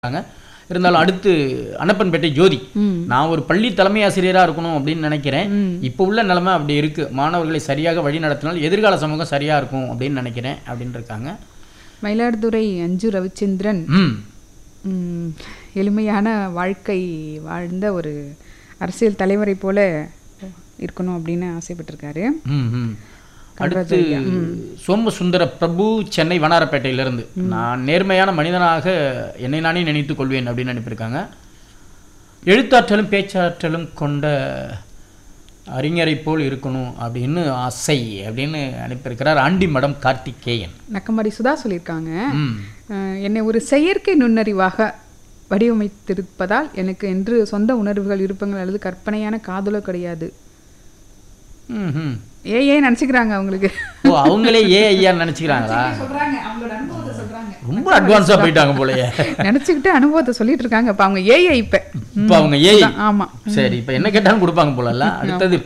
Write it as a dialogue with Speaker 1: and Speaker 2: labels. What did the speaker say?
Speaker 1: இருக்காங்க இருந்தாலும் அடுத்து அன்னப்பன்பேட்டை ஜோதி நான் ஒரு பள்ளி தலைமை ஆசிரியரா இருக்கணும் அப்படின்னு நினைக்கிறேன் இப்போ உள்ள நிலைமை அப்படி இருக்கு மாணவர்களை சரியாக வழி நடத்தினால் எதிர்கால சமூகம் சரியா இருக்கும் அப்படின்னு நினைக்கிறேன் அப்படின்னு இருக்காங்க
Speaker 2: மயிலாடுதுறை அஞ்சு ரவிச்சந்திரன்
Speaker 1: ம்
Speaker 2: ம், எளிமையான வாழ்க்கை வாழ்ந்த ஒரு அரசியல் தலைவரை போல இருக்கணும் அப்படின்னு ஆசைப்பட்டிருக்காரு
Speaker 1: ம், ம். அடுத்து சோமசுந்தர பிரபு சென்னை வண்ணாரப்பேட்டையிலிருந்து நான் நேர்மையான மனிதனாக என்னை நானே நினைத்துக் கொள்வேன் அப்படின்னு அனுப்பியிருக்காங்க எழுத்தாற்றலும் பேச்சாற்றலும் கொண்ட அறிஞரை போல் இருக்கணும் அப்படின்னு ஆசை அப்படின்னு அனுப்பியிருக்கிறார் ஆண்டி மடம் கார்த்திகேயன்
Speaker 2: நக்கமாரி சுதா சொல்லியிருக்காங்க
Speaker 1: ம்
Speaker 2: அஹ், என்னை ஒரு செயற்கை நுண்ணறிவாக வடிவமைத்திருப்பதால் எனக்கு என்று சொந்த உணர்வுகள் விருப்பங்கள் அல்லது கற்பனையான காதலோ கிடையாது
Speaker 1: ம், ம்.
Speaker 2: ஏ ஏ நினச்சிக்கிறாங்க அவங்களுக்கு
Speaker 1: ஓ அவங்களே ஏ ஐயா நினைச்சுக்கிறாங்களா
Speaker 2: சொல்றாங்க அவங்களோட அனுபவத்தை சொல்றாங்க
Speaker 1: ரொம்ப அட்வான்ஸா போயிட்டாங்க போலயே
Speaker 2: நினச்சிக்கிட்டு அனுபவத்தை சொல்லிட்டு இருக்காங்க இப்போ அவங்க ஏஐ இப்போ
Speaker 1: இப்போ அவங்க ஏஐ
Speaker 2: ஆமா
Speaker 1: சரி இப்போ என்ன கேட்டாலும் கொடுப்பாங்க போலல்ல அடுத்தது